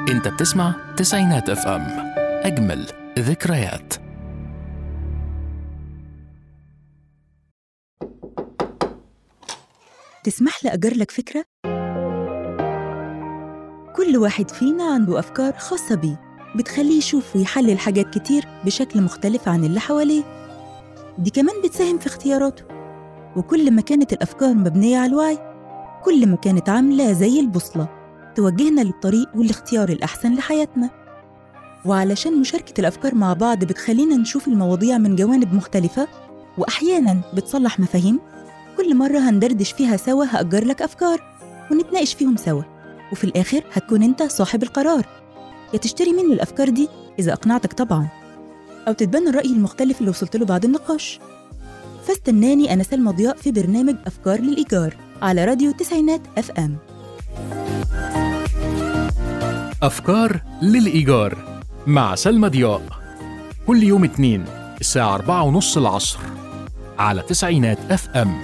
انت بتسمع تسعينات اف ام اجمل ذكريات تسمح لي أجر لك فكرة؟ كل واحد فينا عنده أفكار خاصة بيه بتخليه يشوف ويحلل حاجات كتير بشكل مختلف عن اللي حواليه دي كمان بتساهم في اختياراته وكل ما كانت الأفكار مبنية على الوعي كل ما كانت عاملة زي البوصلة توجهنا للطريق والاختيار الأحسن لحياتنا وعلشان مشاركة الأفكار مع بعض بتخلينا نشوف المواضيع من جوانب مختلفة وأحياناً بتصلح مفاهيم كل مرة هندردش فيها سوا هأجر لك أفكار ونتناقش فيهم سوا وفي الآخر هتكون أنت صاحب القرار يا تشتري مني الأفكار دي إذا أقنعتك طبعا أو تتبنى الرأي المختلف اللي وصلت له بعد النقاش فاستناني أنا سلمى ضياء في برنامج أفكار للإيجار على راديو تسعينات أف أم أفكار للإيجار مع سلمى ضياء كل يوم اثنين الساعة أربعة ونص العصر على تسعينات اف ام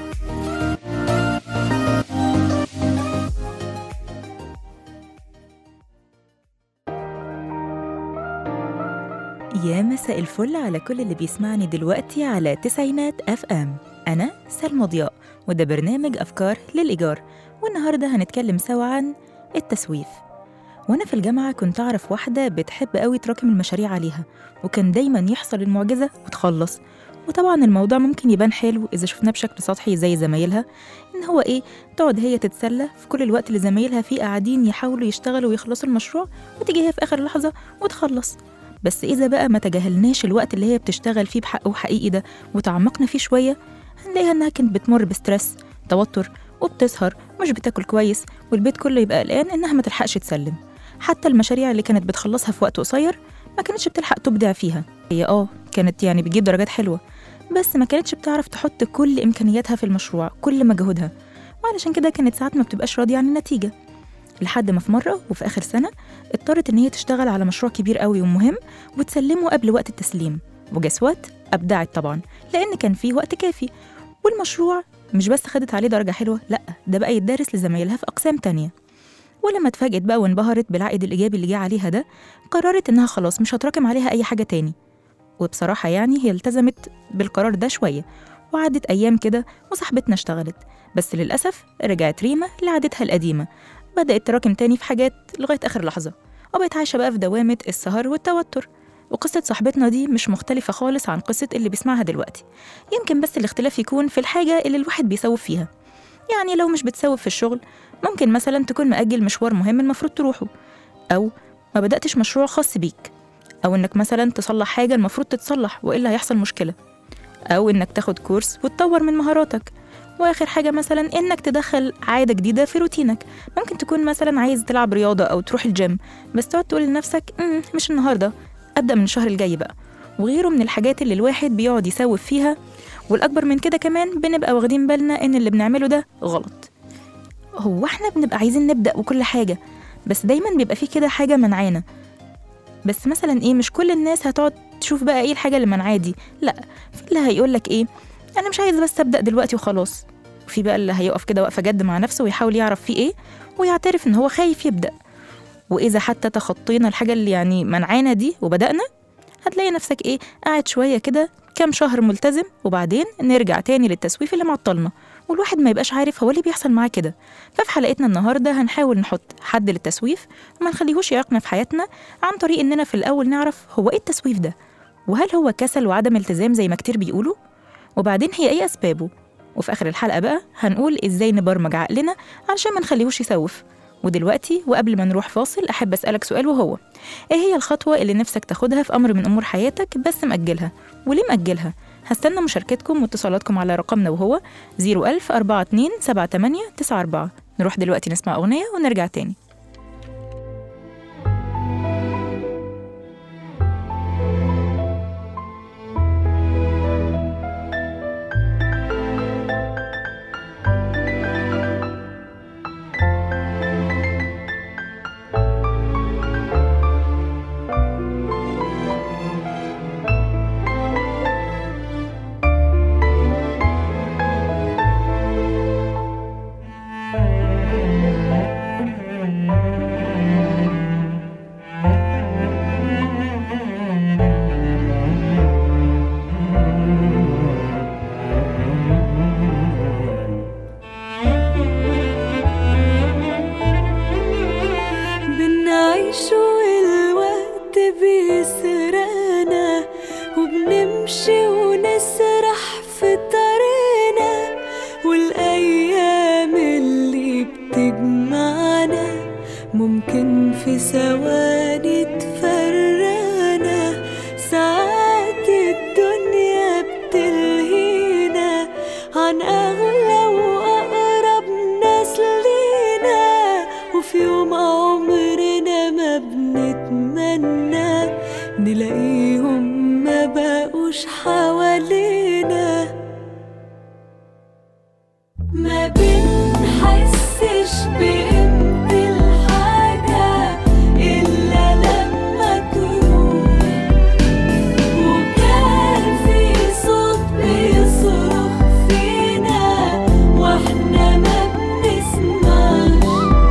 يا مساء الفل على كل اللي بيسمعني دلوقتي على تسعينات اف ام انا سلمى ضياء وده برنامج افكار للايجار والنهارده هنتكلم سوا عن التسويف وانا في الجامعه كنت اعرف واحده بتحب قوي تراكم المشاريع عليها وكان دايما يحصل المعجزه وتخلص وطبعا الموضوع ممكن يبان حلو اذا شفناه بشكل سطحي زي زمايلها ان هو ايه تقعد هي تتسلى في كل الوقت اللي زمايلها فيه قاعدين يحاولوا يشتغلوا ويخلصوا المشروع وتيجي هي في اخر لحظه وتخلص بس إذا بقى ما تجاهلناش الوقت اللي هي بتشتغل فيه بحقه حقيقي ده وتعمقنا فيه شوية هنلاقيها إنها كانت بتمر بسترس توتر وبتسهر مش بتاكل كويس والبيت كله يبقى قلقان إنها ما تلحقش تسلم حتى المشاريع اللي كانت بتخلصها في وقت قصير ما كانتش بتلحق تبدع فيها هي اه كانت يعني بتجيب درجات حلوة بس ما كانتش بتعرف تحط كل إمكانياتها في المشروع كل مجهودها وعلشان كده كانت ساعات ما بتبقاش راضية عن النتيجة لحد ما في مرة وفي آخر سنة اضطرت إن هي تشتغل على مشروع كبير قوي ومهم وتسلمه قبل وقت التسليم وجس وات أبدعت طبعا لأن كان فيه وقت كافي والمشروع مش بس خدت عليه درجة حلوة لأ ده بقى يتدرس لزمايلها في أقسام تانية ولما اتفاجئت بقى وانبهرت بالعائد الإيجابي اللي جه عليها ده قررت إنها خلاص مش هتراكم عليها أي حاجة تاني وبصراحة يعني هي التزمت بالقرار ده شوية وعدت أيام كده وصاحبتنا اشتغلت بس للأسف رجعت ريما لعادتها القديمة بدأت تراكم تاني في حاجات لغاية آخر لحظة وبقت عايشة بقى في دوامة السهر والتوتر وقصة صاحبتنا دي مش مختلفة خالص عن قصة اللي بيسمعها دلوقتي يمكن بس الاختلاف يكون في الحاجة اللي الواحد بيسوف فيها يعني لو مش بتسوف في الشغل ممكن مثلا تكون مأجل مشوار مهم المفروض تروحه أو ما بدأتش مشروع خاص بيك أو إنك مثلا تصلح حاجة المفروض تتصلح وإلا هيحصل مشكلة أو إنك تاخد كورس وتطور من مهاراتك واخر حاجه مثلا انك تدخل عاده جديده في روتينك ممكن تكون مثلا عايز تلعب رياضه او تروح الجيم بس تقعد تقول لنفسك "أمم، مش النهارده ابدا من الشهر الجاي بقى وغيره من الحاجات اللي الواحد بيقعد يسوف فيها والاكبر من كده كمان بنبقى واخدين بالنا ان اللي بنعمله ده غلط هو احنا بنبقى عايزين نبدا وكل حاجه بس دايما بيبقى فيه كده حاجه منعانا بس مثلا ايه مش كل الناس هتقعد تشوف بقى ايه الحاجه اللي منعاه دي لا في اللي هيقول لك ايه انا مش عايز بس ابدا دلوقتي وخلاص في بقى اللي هيقف كده وقفه جد مع نفسه ويحاول يعرف فيه ايه ويعترف ان هو خايف يبدا واذا حتى تخطينا الحاجه اللي يعني منعانا دي وبدانا هتلاقي نفسك ايه قاعد شويه كده كام شهر ملتزم وبعدين نرجع تاني للتسويف اللي معطلنا والواحد ما يبقاش عارف هو اللي بيحصل معاه كده ففي حلقتنا النهارده هنحاول نحط حد للتسويف وما نخليهوش يعيقنا في حياتنا عن طريق اننا في الاول نعرف هو ايه التسويف ده وهل هو كسل وعدم التزام زي ما كتير بيقولوا وبعدين هي ايه اسبابه وفي آخر الحلقة بقى هنقول إزاي نبرمج عقلنا علشان ما نخليهوش يسوف ودلوقتي وقبل ما نروح فاصل أحب أسألك سؤال وهو إيه هي الخطوة اللي نفسك تاخدها في أمر من أمور حياتك بس مأجلها وليه مأجلها؟ هستنى مشاركتكم واتصالاتكم على رقمنا وهو 01000 42 78 94 نروح دلوقتي نسمع أغنية ونرجع تاني تجمعنا ممكن في ثواني تفرقنا ساعات الدنيا بتلهينا عن أغلى وأقرب ناس لينا وفي يوم عمرنا ما بنتمنى نلاقيهم ما بقوش حوالينا ما بنحسش بقيمة الحاجة إلا لما تروح وكان في صوت بيصرخ فينا واحنا ما بنسمعش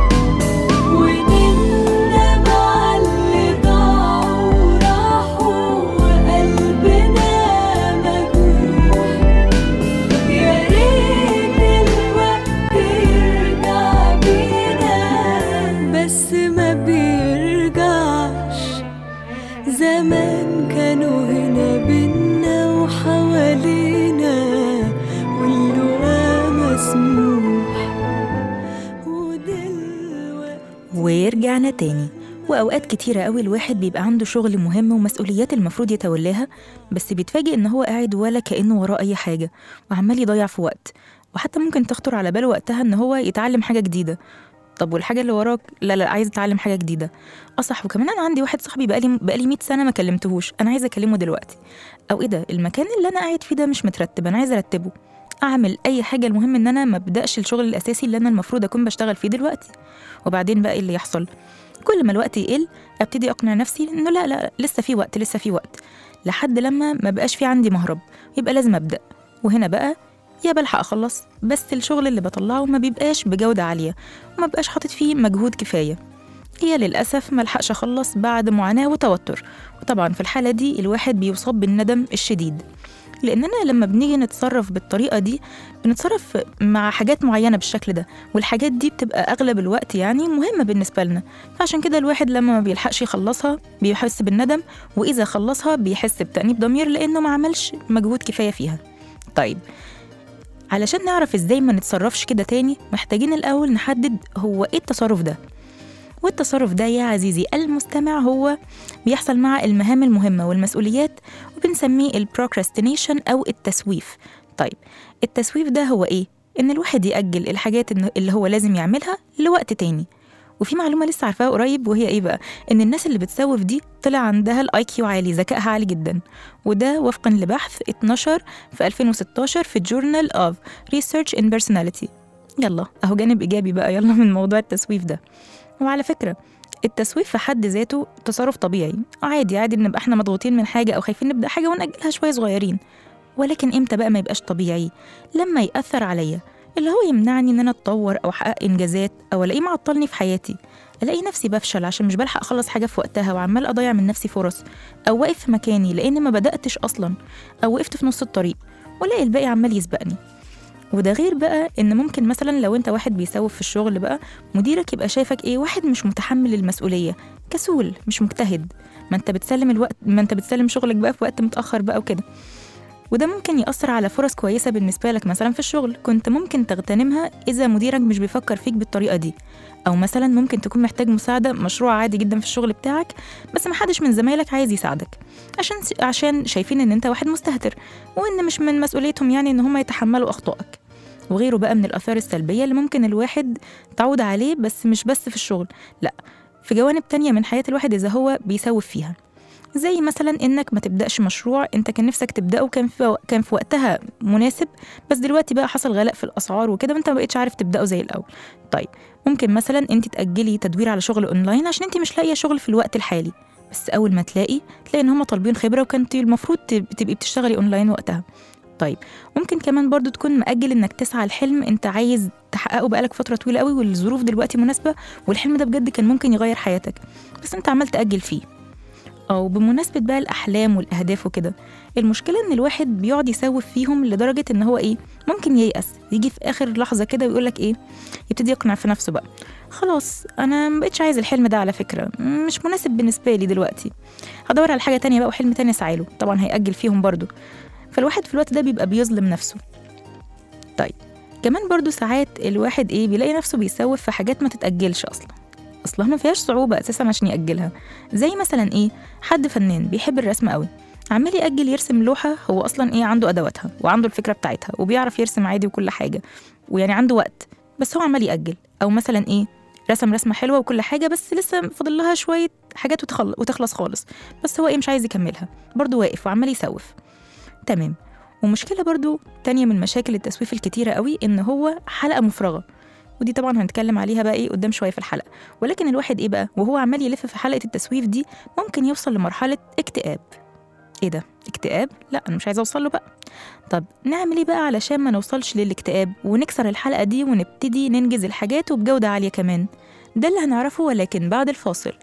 ونندم على اللي ضاعوا وراحوا وقلبنا مجروح يا ريت الوقت يرجع بينا بس ما بيرجعش زمان كانوا هنا بينا وحوالينا واللقاء مسموح ودلوقتي ورجعنا تاني وأوقات كتيرة قوي الواحد بيبقى عنده شغل مهم ومسؤوليات المفروض يتولاها بس بيتفاجئ إن هو قاعد ولا كأنه وراه أي حاجة وعمال يضيع في وقت وحتى ممكن تخطر على باله وقتها إن هو يتعلم حاجة جديدة طب والحاجة اللي وراك لا لا عايز اتعلم حاجة جديدة أصح وكمان أنا عندي واحد صاحبي بقالي بقالي 100 سنة ما كلمتهوش أنا عايزة أكلمه دلوقتي أو إيه ده المكان اللي أنا قاعد فيه ده مش مترتب أنا عايزة أرتبه أعمل أي حاجة المهم إن أنا ما أبدأش الشغل الأساسي اللي أنا المفروض أكون بشتغل فيه دلوقتي وبعدين بقى إيه اللي يحصل كل ما الوقت يقل ابتدي اقنع نفسي انه لا لا لسه في وقت لسه في وقت لحد لما ما بقاش في عندي مهرب يبقى لازم ابدا وهنا بقى يا بلحق اخلص بس الشغل اللي بطلعه ما بيبقاش بجوده عاليه وما بقاش حاطط فيه مجهود كفايه هي للأسف ملحقش أخلص بعد معاناة وتوتر وطبعا في الحالة دي الواحد بيصاب بالندم الشديد لأننا لما بنيجي نتصرف بالطريقة دي بنتصرف مع حاجات معينة بالشكل ده والحاجات دي بتبقى أغلب الوقت يعني مهمة بالنسبة لنا فعشان كده الواحد لما ما بيلحقش يخلصها بيحس بالندم وإذا خلصها بيحس بتأنيب ضمير لأنه ما عملش مجهود كفاية فيها طيب علشان نعرف ازاي ما نتصرفش كده تاني محتاجين الأول نحدد هو ايه التصرف ده والتصرف ده يا عزيزي المستمع هو بيحصل مع المهام المهمة والمسؤوليات وبنسميه البروكراستينيشن أو التسويف طيب التسويف ده هو إيه؟ إن الواحد يأجل الحاجات إن- اللي هو لازم يعملها لوقت تاني وفي معلومة لسه عارفاها قريب وهي إيه بقى؟ إن الناس اللي بتسوف دي طلع عندها الآي كيو عالي ذكائها عالي جدا وده وفقا لبحث اتنشر في 2016 في Journal of Research in Personality يلا أهو جانب إيجابي بقى يلا من موضوع التسويف ده وعلى فكرة التسويف في حد ذاته تصرف طبيعي عادي عادي نبقى احنا مضغوطين من حاجة أو خايفين نبدأ حاجة ونأجلها شوية صغيرين ولكن امتى بقى ما يبقاش طبيعي لما يأثر عليا اللي هو يمنعني ان انا اتطور او احقق انجازات او الاقيه معطلني في حياتي الاقي نفسي بفشل عشان مش بلحق اخلص حاجه في وقتها وعمال اضيع من نفسي فرص او واقف في مكاني لان ما بداتش اصلا او وقفت في نص الطريق والاقي الباقي عمال يسبقني وده غير بقى ان ممكن مثلا لو انت واحد بيسوف في الشغل بقى مديرك يبقى شايفك ايه واحد مش متحمل المسؤوليه كسول مش مجتهد ما انت بتسلم الوقت ما انت بتسلم شغلك بقى في وقت متاخر بقى وكده وده ممكن يأثر على فرص كويسة بالنسبة لك مثلا في الشغل كنت ممكن تغتنمها إذا مديرك مش بيفكر فيك بالطريقة دي أو مثلا ممكن تكون محتاج مساعدة مشروع عادي جدا في الشغل بتاعك بس محدش من زمايلك عايز يساعدك عشان عشان شايفين إن أنت واحد مستهتر وإن مش من مسؤوليتهم يعني إن هم يتحملوا أخطائك وغيره بقى من الآثار السلبية اللي ممكن الواحد تعود عليه بس مش بس في الشغل لأ في جوانب تانية من حياة الواحد إذا هو بيسوف فيها زي مثلا انك ما تبداش مشروع انت كان نفسك تبداه كان في كان في وقتها مناسب بس دلوقتي بقى حصل غلاء في الاسعار وكده وانت ما بقتش عارف تبداه زي الاول طيب ممكن مثلا انت تاجلي تدوير على شغل اونلاين عشان انت مش لاقيه شغل في الوقت الحالي بس اول ما تلاقي تلاقي ان هم طالبين خبره وكنت المفروض تب- تبقي بتشتغلي اونلاين وقتها طيب ممكن كمان برضو تكون مأجل انك تسعى لحلم انت عايز تحققه بقالك فتره طويله قوي والظروف دلوقتي مناسبه والحلم ده بجد كان ممكن يغير حياتك بس انت عمال تأجل فيه أو بمناسبة بقى الأحلام والأهداف وكده المشكلة إن الواحد بيقعد يسوف فيهم لدرجة إن هو إيه ممكن ييأس يجي في آخر لحظة كده ويقولك إيه يبتدي يقنع في نفسه بقى خلاص أنا مبقتش عايز الحلم ده على فكرة مش مناسب بالنسبة لي دلوقتي هدور على حاجة تانية بقى وحلم تاني أسعاله طبعا هيأجل فيهم برضو فالواحد في الوقت ده بيبقى بيظلم نفسه طيب كمان برضو ساعات الواحد ايه بيلاقي نفسه بيسوف في حاجات ما تتأجلش أصلا أصلها ما فيهاش صعوبة أساسا عشان يأجلها زي مثلا ايه حد فنان بيحب الرسم قوي عمال يأجل يرسم لوحة هو أصلا ايه عنده أدواتها وعنده الفكرة بتاعتها وبيعرف يرسم عادي وكل حاجة ويعني عنده وقت بس هو عمال يأجل أو مثلا ايه رسم رسمة حلوة وكل حاجة بس لسه فاضل لها شوية حاجات وتخل... وتخلص خالص بس هو ايه مش عايز يكملها برضه واقف وعمال يسوف تمام ومشكلة برضو تانية من مشاكل التسويف الكتيرة قوي إن هو حلقة مفرغة ودي طبعا هنتكلم عليها بقى ايه قدام شويه في الحلقه ولكن الواحد ايه بقى وهو عمال يلف في حلقه التسويف دي ممكن يوصل لمرحله اكتئاب ايه ده اكتئاب لا انا مش عايزه اوصل له بقى طب نعمل ايه بقى علشان ما نوصلش للاكتئاب ونكسر الحلقه دي ونبتدي ننجز الحاجات وبجوده عاليه كمان ده اللي هنعرفه ولكن بعد الفاصل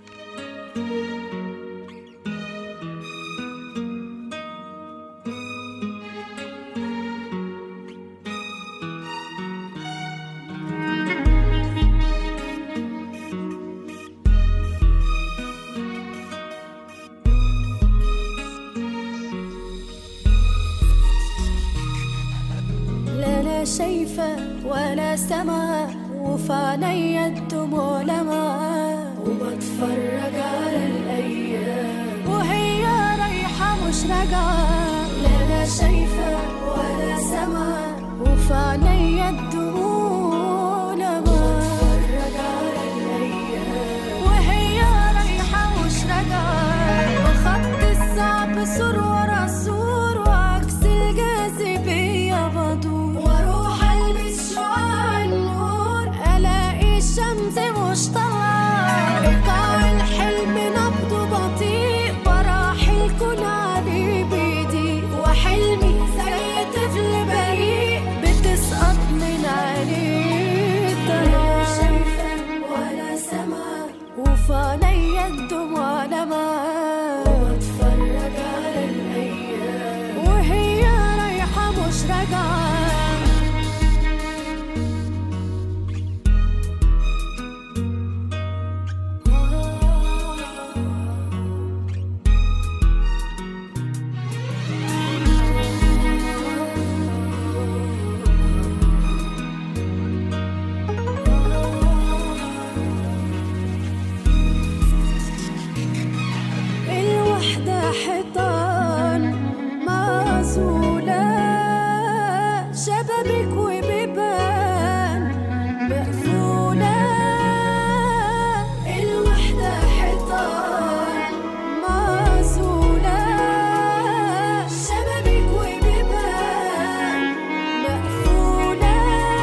لا لا شايفة ولا سما وفي عينيا الدموع لمعة وبتفرج على الأيام وهي رايحة مش راجعة لا لا شايفة ولا سما وفي عينيا الدموع لمعة وبتفرج على الأيام وهي رايحة مش راجعة وخط الصعب سور ورا سور وعكس الجاذبية بدور واروح البس شعاع النور الاقي الشمس مش طالعة ايقاع الحلم نبضه بطيء براحل كل عليه بيضيق وحلمي زي طفل بريء بتسقط من عليه لا شايفة ولا سما وفي عينيا الدموع لمعة وبتفرج على الأيام وهي رايحة مش راجعة الوحدة حيطان معزولة شبابيك وبيبان مقفولة الوحدة حيطان معزولة شبابيك وبيبان مقفولة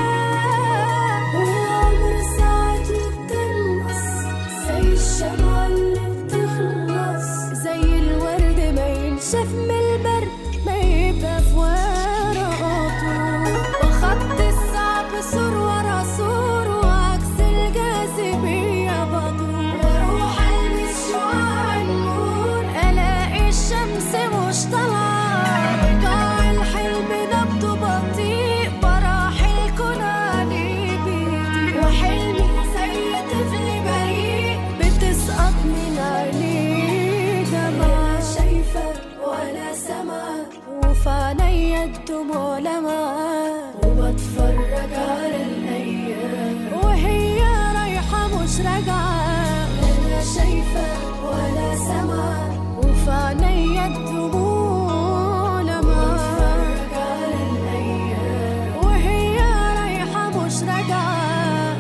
والعمر ساعات بتنقص زي الشمعة اللي بتخلص زي الورد ما ينشف من البرد ما يبقى في ورقاته وخط الصعب سور ورا سور وعكس الجاذبية بدور واروح البس شعاع النور الاقي الشمس مش طالعة ايقاع الحلم نبضه بطيء براحل كون عليه بيضيق وحلمي زي طفل بريء بتسقط من عينيه دمعة شايفة ولا سما وفي عينيا الدموع لمعة وبتفرج على الأيام وهي رايحة مش راجعة لا شايفة ولا سما وفي عينيا الدموع لمعة وبتفرج على الأيام وهي رايحة مش راجعة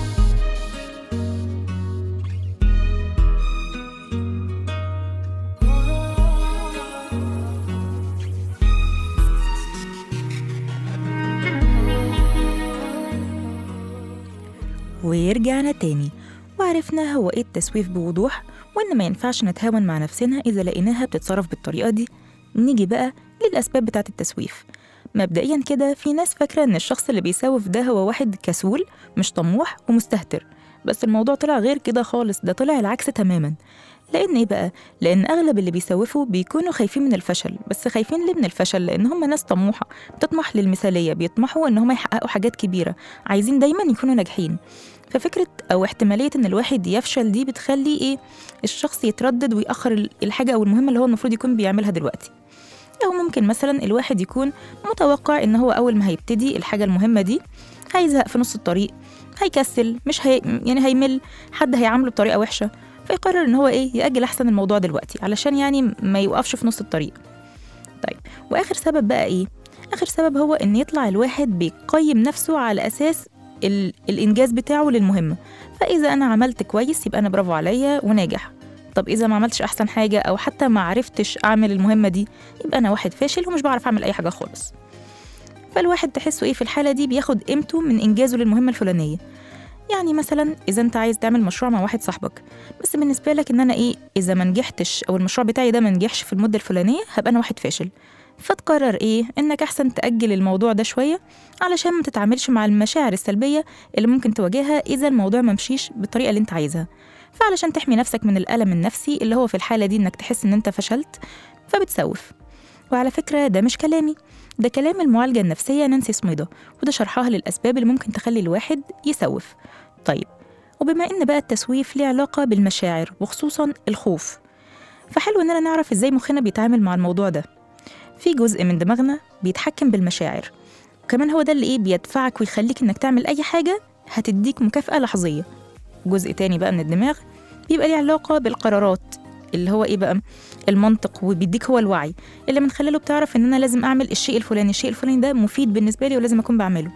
ورجعنا تاني وعرفنا هو ايه التسويف بوضوح وان ما ينفعش نتهاون مع نفسنا اذا لقيناها بتتصرف بالطريقه دي نيجي بقى للاسباب بتاعه التسويف مبدئيا كده في ناس فاكره ان الشخص اللي بيسوف ده هو واحد كسول مش طموح ومستهتر بس الموضوع طلع غير كده خالص ده طلع العكس تماما لان ايه بقى لان اغلب اللي بيسوفوا بيكونوا خايفين من الفشل بس خايفين ليه من الفشل لان هم ناس طموحه بتطمح للمثاليه بيطمحوا ان هم يحققوا حاجات كبيره عايزين دايما يكونوا ناجحين ففكرة أو احتمالية إن الواحد يفشل دي بتخلي إيه الشخص يتردد ويأخر ال- الحاجة أو المهمة اللي هو المفروض يكون بيعملها دلوقتي أو ممكن مثلا الواحد يكون متوقع إن هو أول ما هيبتدي الحاجة المهمة دي هيزهق في نص الطريق هيكسل مش هي يعني هيمل حد هيعامله بطريقة وحشة فيقرر إن هو إيه يأجل أحسن الموضوع دلوقتي علشان يعني ما يوقفش في نص الطريق طيب وآخر سبب بقى إيه؟ آخر سبب هو إن يطلع الواحد بيقيم نفسه على أساس ال... الإنجاز بتاعه للمهمة فإذا أنا عملت كويس يبقى أنا برافو عليا وناجح طب إذا ما عملتش أحسن حاجة أو حتى ما عرفتش أعمل المهمة دي يبقى أنا واحد فاشل ومش بعرف أعمل أي حاجة خالص فالواحد تحسه إيه في الحالة دي بياخد قيمته من إنجازه للمهمة الفلانية يعني مثلا إذا أنت عايز تعمل مشروع مع واحد صاحبك بس بالنسبة لك إن أنا إيه إذا ما نجحتش أو المشروع بتاعي ده ما نجحش في المدة الفلانية هبقى أنا واحد فاشل فتقرر إيه إنك أحسن تأجل الموضوع ده شوية علشان ما تتعاملش مع المشاعر السلبية اللي ممكن تواجهها إذا الموضوع ما مشيش بالطريقة اللي أنت عايزها فعلشان تحمي نفسك من الألم النفسي اللي هو في الحالة دي إنك تحس إن أنت فشلت فبتسوف وعلى فكرة ده مش كلامي ده كلام المعالجة النفسية نانسي سميدة وده شرحها للأسباب اللي ممكن تخلي الواحد يسوف طيب وبما إن بقى التسويف ليه علاقة بالمشاعر وخصوصا الخوف فحلو إننا نعرف إزاي مخنا بيتعامل مع الموضوع ده في جزء من دماغنا بيتحكم بالمشاعر وكمان هو ده اللي إيه بيدفعك ويخليك إنك تعمل أي حاجة هتديك مكافأة لحظية جزء تاني بقى من الدماغ بيبقى ليه علاقة بالقرارات اللي هو ايه بقى المنطق وبيديك هو الوعي اللي من خلاله بتعرف ان انا لازم اعمل الشيء الفلاني الشيء الفلاني ده مفيد بالنسبه لي ولازم اكون بعمله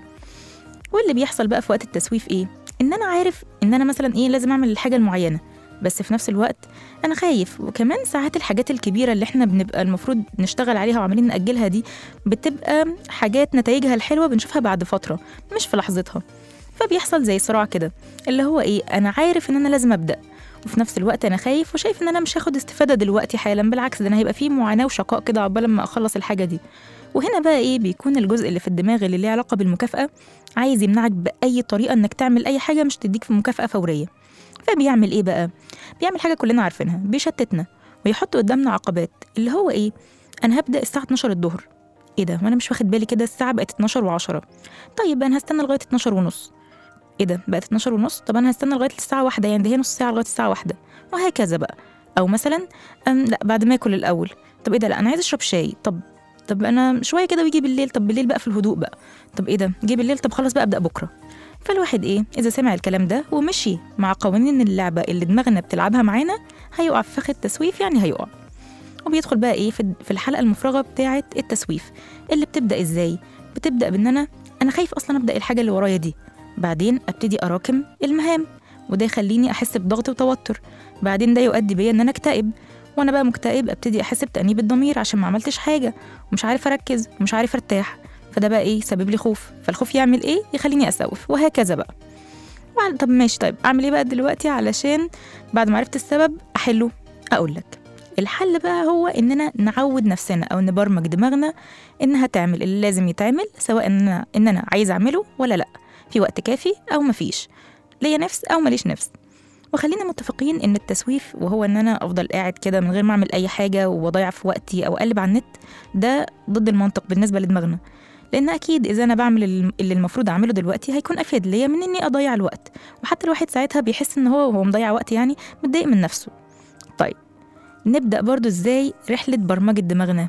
واللي بيحصل بقى في وقت التسويف ايه ان انا عارف ان انا مثلا ايه لازم اعمل الحاجه المعينه بس في نفس الوقت انا خايف وكمان ساعات الحاجات الكبيره اللي احنا بنبقى المفروض نشتغل عليها وعمالين ناجلها دي بتبقى حاجات نتائجها الحلوه بنشوفها بعد فتره مش في لحظتها فبيحصل زي صراع كده اللي هو ايه انا عارف ان انا لازم ابدا وفي نفس الوقت انا خايف وشايف ان انا مش هاخد استفاده دلوقتي حالا بالعكس ده انا هيبقى فيه معاناه وشقاء كده عقبال ما اخلص الحاجه دي وهنا بقى ايه بيكون الجزء اللي في الدماغ اللي ليه علاقه بالمكافاه عايز يمنعك باي طريقه انك تعمل اي حاجه مش تديك في مكافاه فوريه فبيعمل ايه بقى بيعمل حاجه كلنا عارفينها بيشتتنا ويحط قدامنا عقبات اللي هو ايه انا هبدا الساعه 12 الظهر ايه ده وانا مش واخد بالي كده الساعه بقت 12 و10 طيب انا هستنى لغايه 12 ونص ايه ده بقت 12 ونص طب انا هستنى لغايه الساعه واحدة يعني ده هي نص ساعه لغايه الساعه واحدة وهكذا بقى او مثلا أم لا بعد ما اكل الاول طب ايه ده لا انا عايز اشرب شاي طب طب انا شويه كده ويجي بالليل طب بالليل بقى في الهدوء بقى طب ايه ده جه بالليل طب خلاص بقى ابدا بكره فالواحد ايه اذا سمع الكلام ده ومشي مع قوانين اللعبه اللي دماغنا بتلعبها معانا هيقع في فخ التسويف يعني هيقع وبيدخل بقى ايه في في الحلقه المفرغه بتاعه التسويف اللي بتبدا ازاي بتبدا بان انا انا خايف اصلا ابدا الحاجه اللي ورايا دي بعدين ابتدي اراكم المهام وده يخليني احس بضغط وتوتر بعدين ده يؤدي بيا ان انا اكتئب وانا بقى مكتئب ابتدي احس بتانيب الضمير عشان ما عملتش حاجه ومش عارف اركز ومش عارف ارتاح فده بقى ايه يسبب لي خوف فالخوف يعمل ايه يخليني اسوف وهكذا بقى وعلى- طب ماشي طيب اعمل ايه بقى دلوقتي علشان بعد ما عرفت السبب احله اقول لك الحل بقى هو اننا نعود نفسنا او نبرمج دماغنا انها تعمل اللي لازم يتعمل سواء ان انا ان انا عايز اعمله ولا لا في وقت كافي او مفيش ليا نفس او ماليش نفس وخلينا متفقين ان التسويف وهو ان انا افضل قاعد كده من غير ما اعمل اي حاجه واضيع في وقتي او اقلب على النت ده ضد المنطق بالنسبه لدماغنا لان اكيد اذا انا بعمل الم- اللي المفروض اعمله دلوقتي هيكون افيد ليا من اني اضيع الوقت وحتى الواحد ساعتها بيحس ان هو وهو مضيع وقت يعني متضايق من نفسه طيب نبدا برضو ازاي رحله برمجه دماغنا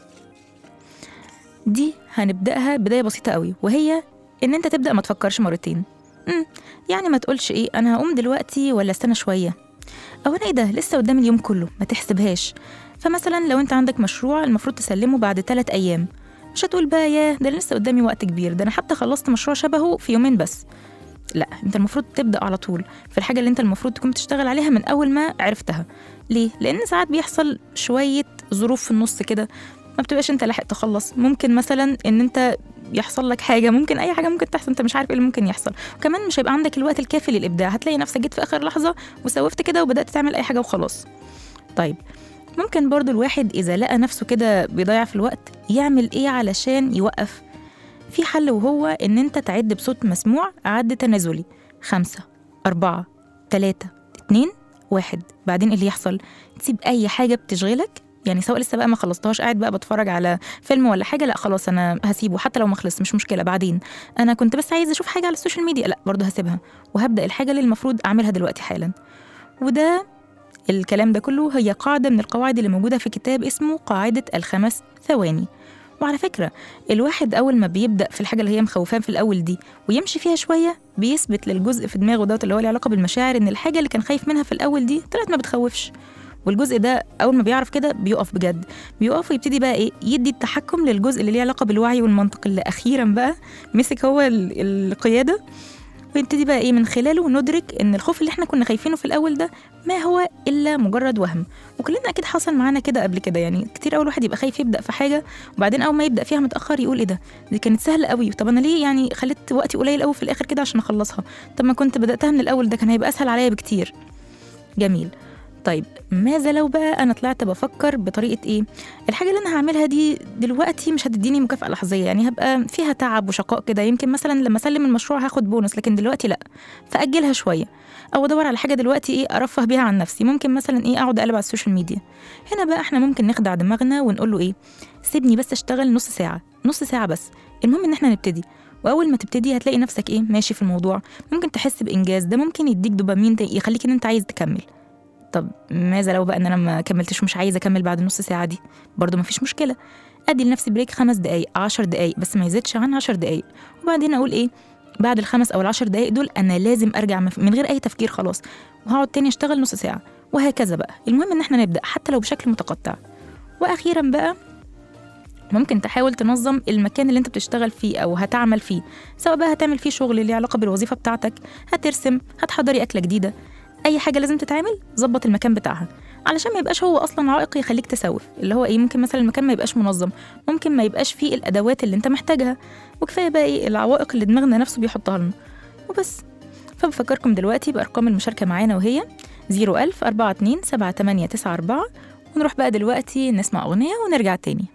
دي هنبداها بدايه بسيطه قوي وهي ان انت تبدا ما تفكرش مرتين امم يعني ما تقولش ايه انا هقوم دلوقتي ولا استنى شويه او انا ايه ده لسه قدام اليوم كله ما تحسبهاش فمثلا لو انت عندك مشروع المفروض تسلمه بعد ثلاث ايام مش هتقول بقى ياه ده أنا لسه قدامي وقت كبير ده انا حتى خلصت مشروع شبهه في يومين بس لا انت المفروض تبدا على طول في الحاجه اللي انت المفروض تكون بتشتغل عليها من اول ما عرفتها ليه لان ساعات بيحصل شويه ظروف في النص كده ما بتبقاش انت لاحق تخلص ممكن مثلا ان انت يحصل لك حاجه ممكن اي حاجه ممكن تحصل انت مش عارف ايه اللي ممكن يحصل وكمان مش هيبقى عندك الوقت الكافي للابداع هتلاقي نفسك جيت في اخر لحظه وسوفت كده وبدات تعمل اي حاجه وخلاص طيب ممكن برضو الواحد اذا لقى نفسه كده بيضيع في الوقت يعمل ايه علشان يوقف في حل وهو ان انت تعد بصوت مسموع عد تنازلي خمسة أربعة تلاتة اتنين واحد بعدين إيه اللي يحصل تسيب أي حاجة بتشغلك يعني سواء لسه بقى ما خلصتهاش قاعد بقى بتفرج على فيلم ولا حاجه لا خلاص انا هسيبه حتى لو ما خلص مش مشكله بعدين انا كنت بس عايزه اشوف حاجه على السوشيال ميديا لا برضه هسيبها وهبدا الحاجه اللي المفروض اعملها دلوقتي حالا وده الكلام ده كله هي قاعدة من القواعد اللي موجودة في كتاب اسمه قاعدة الخمس ثواني وعلى فكرة الواحد أول ما بيبدأ في الحاجة اللي هي مخوفاه في الأول دي ويمشي فيها شوية بيثبت للجزء في دماغه دوت اللي هو له علاقة بالمشاعر إن الحاجة اللي كان خايف منها في الأول دي طلعت ما بتخوفش والجزء ده أول ما بيعرف كده بيقف بجد بيقف ويبتدي بقى إيه يدي التحكم للجزء اللي ليه علاقة بالوعي والمنطق اللي أخيرا بقى مسك هو ال- القيادة ويبتدي بقى ايه من خلاله ندرك ان الخوف اللي احنا كنا خايفينه في الاول ده ما هو الا مجرد وهم وكلنا اكيد حصل معانا كده قبل كده يعني كتير اول واحد يبقى خايف يبدا في حاجه وبعدين اول ما يبدا فيها متاخر يقول ايه ده دي كانت سهله قوي طب انا ليه يعني خليت وقتي قليل قوي في الاخر كده عشان اخلصها طب ما كنت بداتها من الاول ده كان هيبقى اسهل عليا بكتير جميل طيب ماذا لو بقى انا طلعت بفكر بطريقه ايه الحاجه اللي انا هعملها دي دلوقتي مش هتديني مكافاه لحظيه يعني هبقى فيها تعب وشقاء كده يمكن مثلا لما اسلم المشروع هاخد بونص لكن دلوقتي لا فاجلها شويه او ادور على حاجه دلوقتي ايه ارفه بيها عن نفسي ممكن مثلا ايه اقعد اقلب على السوشيال ميديا هنا بقى احنا ممكن نخدع دماغنا ونقول له ايه سيبني بس اشتغل نص ساعه نص ساعه بس المهم ان احنا نبتدي واول ما تبتدي هتلاقي نفسك ايه ماشي في الموضوع ممكن تحس بانجاز ده ممكن يديك دوبامين يخليك ان انت عايز تكمل طب ماذا لو بقى ان انا ما كملتش ومش عايزه اكمل بعد نص ساعه دي برضو مفيش مشكله ادي لنفسي بريك خمس دقايق عشر دقايق بس ما يزيدش عن عشر دقايق وبعدين اقول ايه بعد الخمس او العشر دقايق دول انا لازم ارجع مف- من غير اي تفكير خلاص وهقعد تاني اشتغل نص ساعه وهكذا بقى المهم ان احنا نبدا حتى لو بشكل متقطع واخيرا بقى ممكن تحاول تنظم المكان اللي انت بتشتغل فيه او هتعمل فيه سواء بقى هتعمل فيه شغل ليه علاقه بالوظيفه بتاعتك هترسم هتحضري اكله جديده اي حاجه لازم تتعمل ظبط المكان بتاعها علشان ما يبقاش هو اصلا عائق يخليك تسوف اللي هو ايه ممكن مثلا المكان ما يبقاش منظم ممكن ما يبقاش فيه الادوات اللي انت محتاجها وكفايه بقى ايه العوائق اللي دماغنا نفسه بيحطها لنا وبس فبفكركم دلوقتي بارقام المشاركه معانا وهي 01000 42 7894 ونروح بقى دلوقتي نسمع اغنيه ونرجع تاني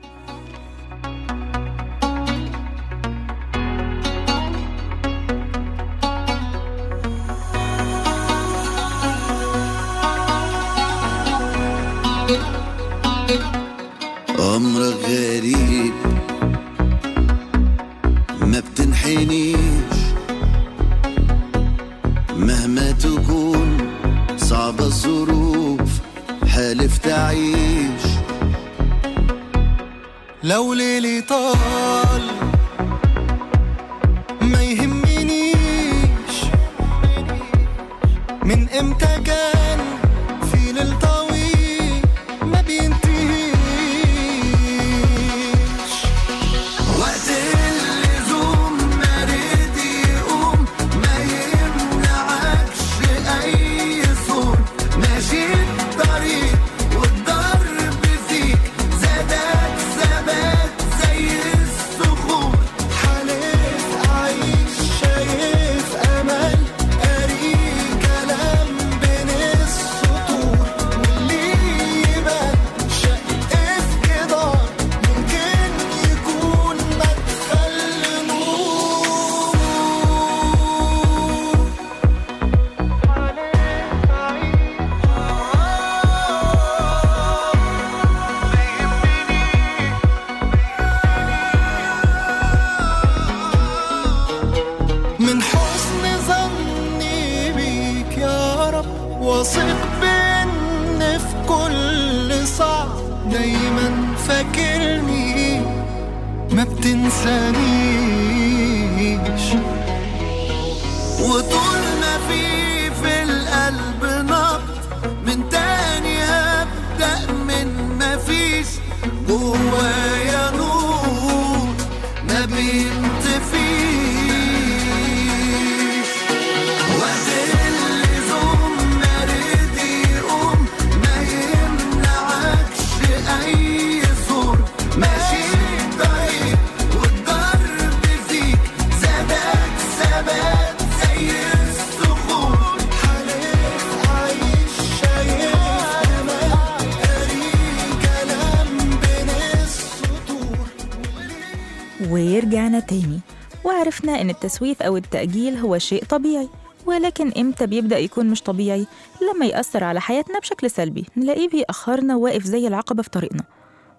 أمرك غريب ما بتنحنيش مهما تكون صعبة الظروف حالف تعيش لو ليلي طال ما يهمنيش من امتى كان في ليل طويل ما بينتهيش وقت اللزوم ما رد يقوم ما يمنعكش اي صوت ماشي الطريق والضرب فيك زادك ثبات زي الصخور حالف اعيش شايف امل قاري كلام بين السطور واللي يبان شق في جدار ممكن يكون مدخل نور من حسن ظني بيك يا رب واثق بان في كل صعب دايما فاكرني ما بتنسانيش وطول ما في في القلب نبض من تاني هبدأ من ما فيش جوايا نور ما بينطفيش وقت اللزوم ما رد يقوم ما يمنعكش أي صور ماشي طريق والضرب فيك زادك ثبات زي الصخور حالف عايش شايف أمل قاري كلام بين السطور ورجعنا تاني وعرفنا إن التسويف أو التأجيل هو شيء طبيعي ولكن إمتى بيبدأ يكون مش طبيعي؟ لما يأثر على حياتنا بشكل سلبي نلاقيه بيأخرنا وواقف زي العقبة في طريقنا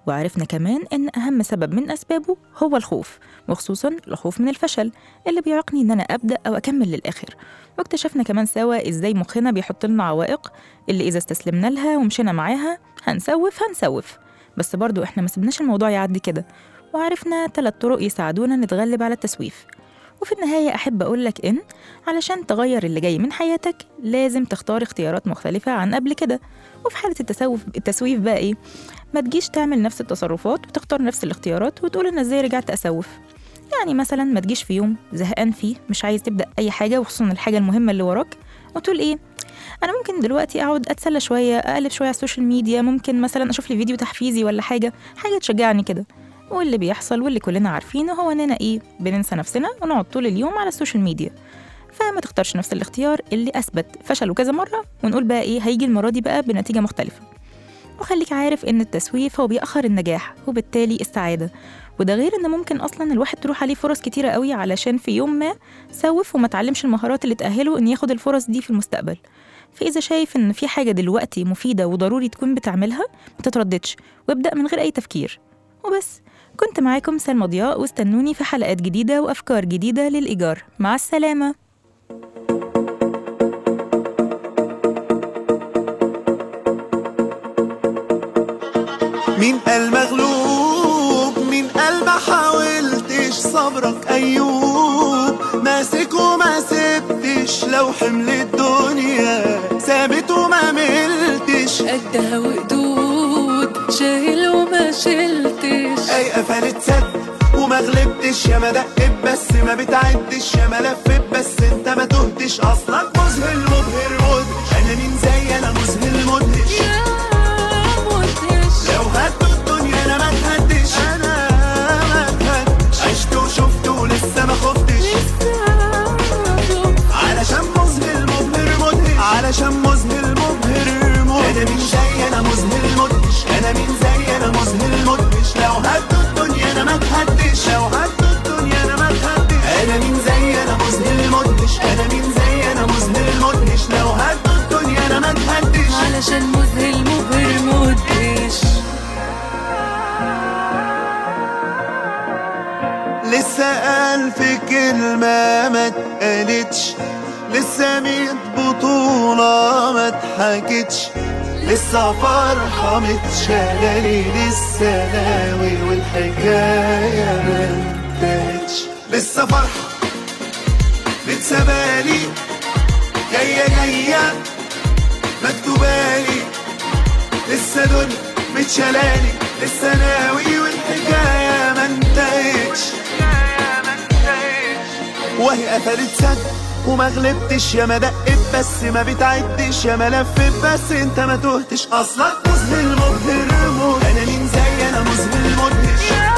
وعرفنا كمان إن أهم سبب من أسبابه هو الخوف وخصوصا الخوف من الفشل اللي بيعيقني إن أنا أبدأ أو أكمل للآخر واكتشفنا كمان سوا إزاي مخنا بيحط لنا عوائق اللي إذا استسلمنا لها ومشينا معاها هنسوف هنسوف بس برضو إحنا ما سيبناش الموضوع يعدي كده وعرفنا ثلاث طرق يساعدونا نتغلب على التسويف وفي النهاية أحب أقولك إن علشان تغير اللي جاي من حياتك لازم تختار اختيارات مختلفة عن قبل كده وفي حالة التسوف التسويف بقى إيه ما تجيش تعمل نفس التصرفات وتختار نفس الاختيارات وتقول أنا إزاي رجعت أسوف يعني مثلا ما تجيش في يوم زهقان فيه مش عايز تبدأ أي حاجة وخصوصا الحاجة المهمة اللي وراك وتقول إيه أنا ممكن دلوقتي أقعد أتسلى شوية أقلب شوية على السوشيال ميديا ممكن مثلا أشوف لي فيديو تحفيزي ولا حاجة حاجة تشجعني كده واللي بيحصل واللي كلنا عارفينه هو إننا إيه بننسى نفسنا ونقعد طول اليوم على السوشيال ميديا فما تختارش نفس الاختيار اللي أثبت فشله كذا مرة ونقول بقى إيه هيجي المرة دي بقى بنتيجة مختلفة وخليك عارف إن التسويف هو بيأخر النجاح وبالتالي السعادة وده غير إن ممكن أصلا الواحد تروح عليه فرص كتيرة قوي علشان في يوم ما سوف وما تعلمش المهارات اللي تأهله إن ياخد الفرص دي في المستقبل فإذا شايف إن في حاجة دلوقتي مفيدة وضروري تكون بتعملها ما تترددش وابدأ من غير أي تفكير وبس كنت معاكم سلمى ضياء واستنوني في حلقات جديدة وأفكار جديدة للإيجار مع السلامة مين قال مغلوب مين قال ما حاولتش صبرك ايوب ماسك وما سبتش لو حمل الدنيا ثابت وما ملتش قدها وقدود شايل وما شلتش اي قفلت سد وما غلبتش يا ما دقت بس ما بتعدش يا ما لفت بس انت ما تهتش اصلك مذهل مبهر مدهش انا مين زي انا مذهل مدهش يا مدهش لو هدوا الدنيا انا ما اتهدش انا ما اتهدش عشت وشفت ولسه ما خفتش علشان مذهل مبهر مدهش علشان مذهل مبهر مدهش انا مين زي انا مذهل مدهش انا مين زي انا مذهل مدهش لو هدوا الدنيا انا ما اتهدش لو هدوا الدنيا انا ما اتهدش انا مين زي انا مذهل مدهش انا مين زي انا مذهل مدهش لو هدوا الدنيا انا ما اتهدش علشان مذهل مبهر مدهش لسه ألف كلمة ما اتقالتش لسه ميت بطولة ما اتحكتش لسه فرحة متشالة لسه ناوي والحكاية ما انتهتش لسه فرحة لسه بالي جاية جاية مكتوبالي لسه دنيا متشالالي لسه ناوي والحكاية ما انتهتش وهي قفلت سد وما غلبتش يا ما دقت بس ما بتعدش يا ما لفت بس انت ما تهتش اصلك مذهل مبهر موت انا مين زي انا مذهل مدهش